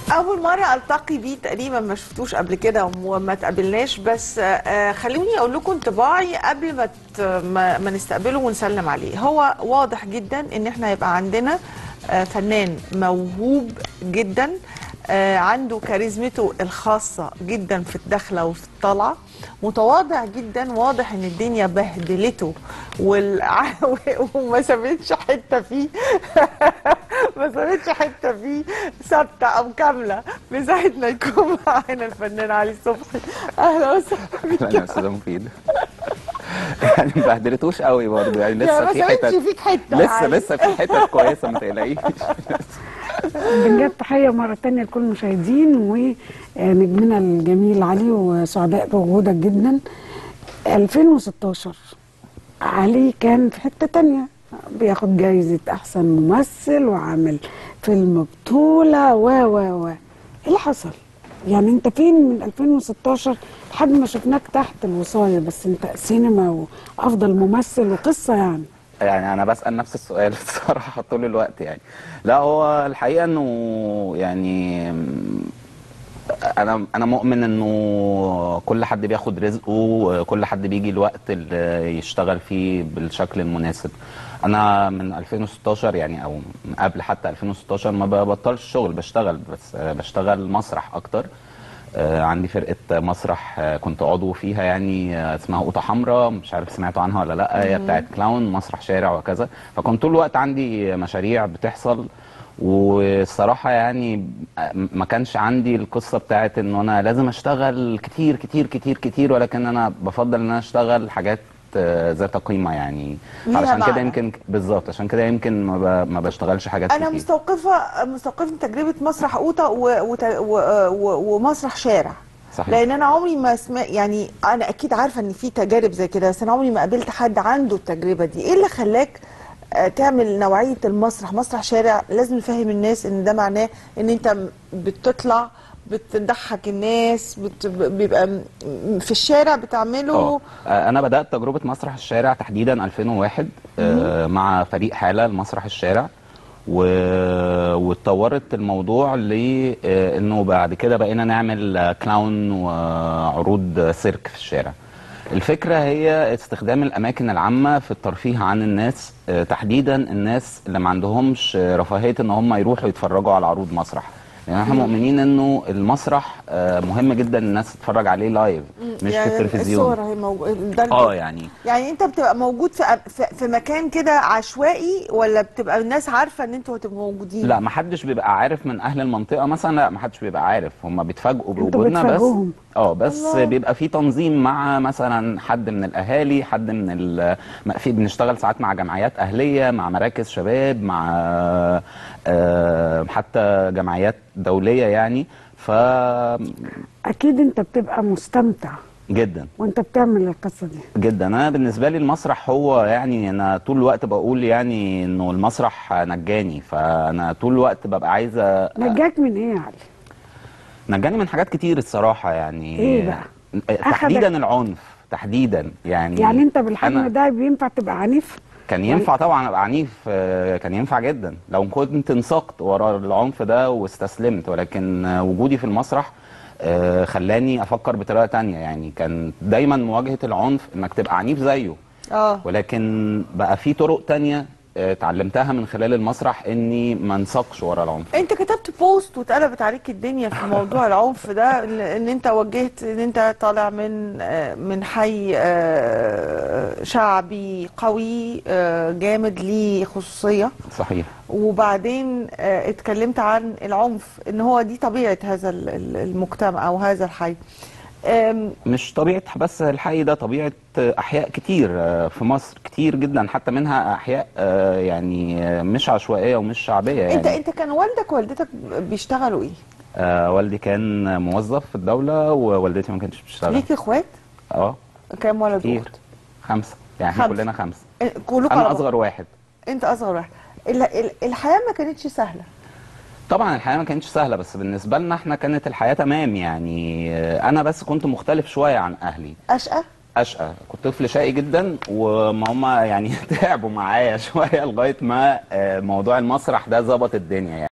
اول مره التقي بيه تقريبا ما شفتوش قبل كده وما تقابلناش بس آه، خلوني اقول لكم انطباعي قبل ما ت- ما ما نستقبله ونسلم عليه هو واضح جدا ان احنا هيبقى عندنا آه، فنان موهوب جدا آه، عنده كاريزمته الخاصة جدا في الدخلة وفي الطلعة متواضع جدا واضح ان الدنيا بهدلته والع... وما سابتش حتة فيه ما سابتش حتة فيه ثابتة او كاملة من ساعة ما يكون معانا الفنان علي صبحي اهلا وسهلا بيك لا يا استاذه مفيد يعني ما بهدلتوش قوي برضه يعني يا لسه ما في سابتش حتت فيك حتة لسه علي. لسه في حتت كويسه ما تقلقيش بنجد تحية مرة تانية لكل المشاهدين ونجمنا الجميل علي وسعداء بوجودك جدا 2016 علي كان في حتة تانية بياخد جايزة أحسن ممثل وعامل فيلم بطولة و و و إيه اللي حصل؟ يعني أنت فين من 2016 لحد ما شفناك تحت الوصاية بس أنت سينما وأفضل ممثل وقصة يعني يعني انا بسال نفس السؤال الصراحه طول الوقت يعني لا هو الحقيقه انه يعني انا انا مؤمن انه كل حد بياخد رزقه كل حد بيجي الوقت اللي يشتغل فيه بالشكل المناسب انا من 2016 يعني او من قبل حتى 2016 ما ببطلش شغل بشتغل بس بشتغل مسرح اكتر آه، عندي فرقة مسرح آه، كنت عضو فيها يعني آه، اسمها قوطة حمراء مش عارف سمعتوا عنها ولا لا هي بتاعت كلاون مسرح شارع وكذا فكنت طول الوقت عندي مشاريع بتحصل والصراحة يعني آه، ما كانش عندي القصة بتاعت انه انا لازم اشتغل كتير كتير كتير كتير ولكن انا بفضل ان انا اشتغل حاجات آه، ذات قيمة يعني ليها علشان كده معنى. يمكن بالظبط عشان كده يمكن ما, ب... ما بشتغلش حاجات انا كتير مستوقفه مستوقفه تجربه مسرح قوطه و... وت... و... و... ومسرح شارع صحيح لان انا عمري ما سمع يعني انا اكيد عارفه ان في تجارب زي كده بس انا عمري ما قابلت حد عنده التجربه دي ايه اللي خلاك آه، تعمل نوعيه المسرح مسرح شارع لازم نفهم الناس ان ده معناه ان انت م- بتطلع بتضحك الناس بت... بيبقى م- م- في الشارع بتعمله اه آه، انا بدات تجربه مسرح الشارع تحديدا 2001 آه، مع فريق حاله لمسرح الشارع و... واتطورت الموضوع لانه بعد كده بقينا نعمل آه، كلاون وعروض سيرك في الشارع الفكرة هي استخدام الأماكن العامة في الترفيه عن الناس آه، تحديدا الناس اللي ما عندهمش آه، رفاهية ان هم يروحوا يتفرجوا على عروض مسرح يعني احنا مؤمنين انه المسرح آه، مهم جدا الناس تتفرج عليه لايف مش يعني في التلفزيون الصور هي موجود ده اه يعني يعني انت بتبقى موجود في في, في مكان كده عشوائي ولا بتبقى الناس عارفه ان انتوا هتبقوا موجودين لا ما حدش بيبقى عارف من اهل المنطقه مثلا لا ما حدش بيبقى عارف هم بيتفاجئوا بوجودنا بس بتفاجئوهم. اه بس الله. بيبقى في تنظيم مع مثلا حد من الاهالي حد من ال ما- في بنشتغل ساعات مع جمعيات اهليه مع مراكز شباب مع آه، حتى جمعيات دوليه يعني ف أكيد أنت بتبقى مستمتع جدا وأنت بتعمل القصة دي جدا انا بالنسبه لي المسرح هو يعني انا طول الوقت بقول يعني انه المسرح نجاني فانا طول الوقت ببقى عايزه نجاك من إيه يا علي؟ نجاني من حاجات كتير الصراحة يعني إيه بقى؟ تحديدا أخدك- العنف تحديدا يعني يعني انت بالحجم أنا- ده بينفع تبقى عنيف كان ينفع طبعا ابقى عنيف آه، كان ينفع جدا لو كنت انسقت ورا العنف ده واستسلمت ولكن آه، وجودي في المسرح آه، خلاني افكر بطريقة تانية يعني كان دايما مواجهة العنف انك تبقى عنيف زيه اه ولكن بقى في طرق تانية آه، اتعلمتها من خلال المسرح اني ما انسقش ورا العنف انت كتبت بوست واتقلبت عليك الدنيا في موضوع العنف ده ان انت وجهت ان انت طالع من آه، من حي آه، شعبي قوي آه، جامد ليه خصوصيه صحيح وبعدين آه، اتكلمت عن العنف ان هو دي طبيعه هذا ال- ال- المجتمع او هذا الحي آم، مش طبيعة بس الحي ده طبيعة أحياء كتير آه، في مصر كتير جدا حتى منها أحياء آه، يعني آه، مش عشوائية ومش شعبية يعني انت انت كان والدك ووالدتك بيشتغلوا ايه؟ آه، والدي كان موظف في الدولة ووالدتي ما كانتش بتشتغل ليك اخوات؟ اه كام ولد كتير واخت؟ خمسة يعني احنا خمسة. كلنا خمسة كلكم على أنا بعض. أصغر واحد انت اصغر واحد ال- ال- الحياه ما كانتش سهله طبعا الحياة ما كانتش سهلة بس بالنسبة لنا احنا كانت الحياة تمام يعني آه، أنا بس كنت مختلف شوية عن أهلي اشقى اشقى كنت طفل شقي جدا وما هم يعني تعبوا معايا شويه لغايه ما آه، موضوع المسرح ده ظبط الدنيا يعني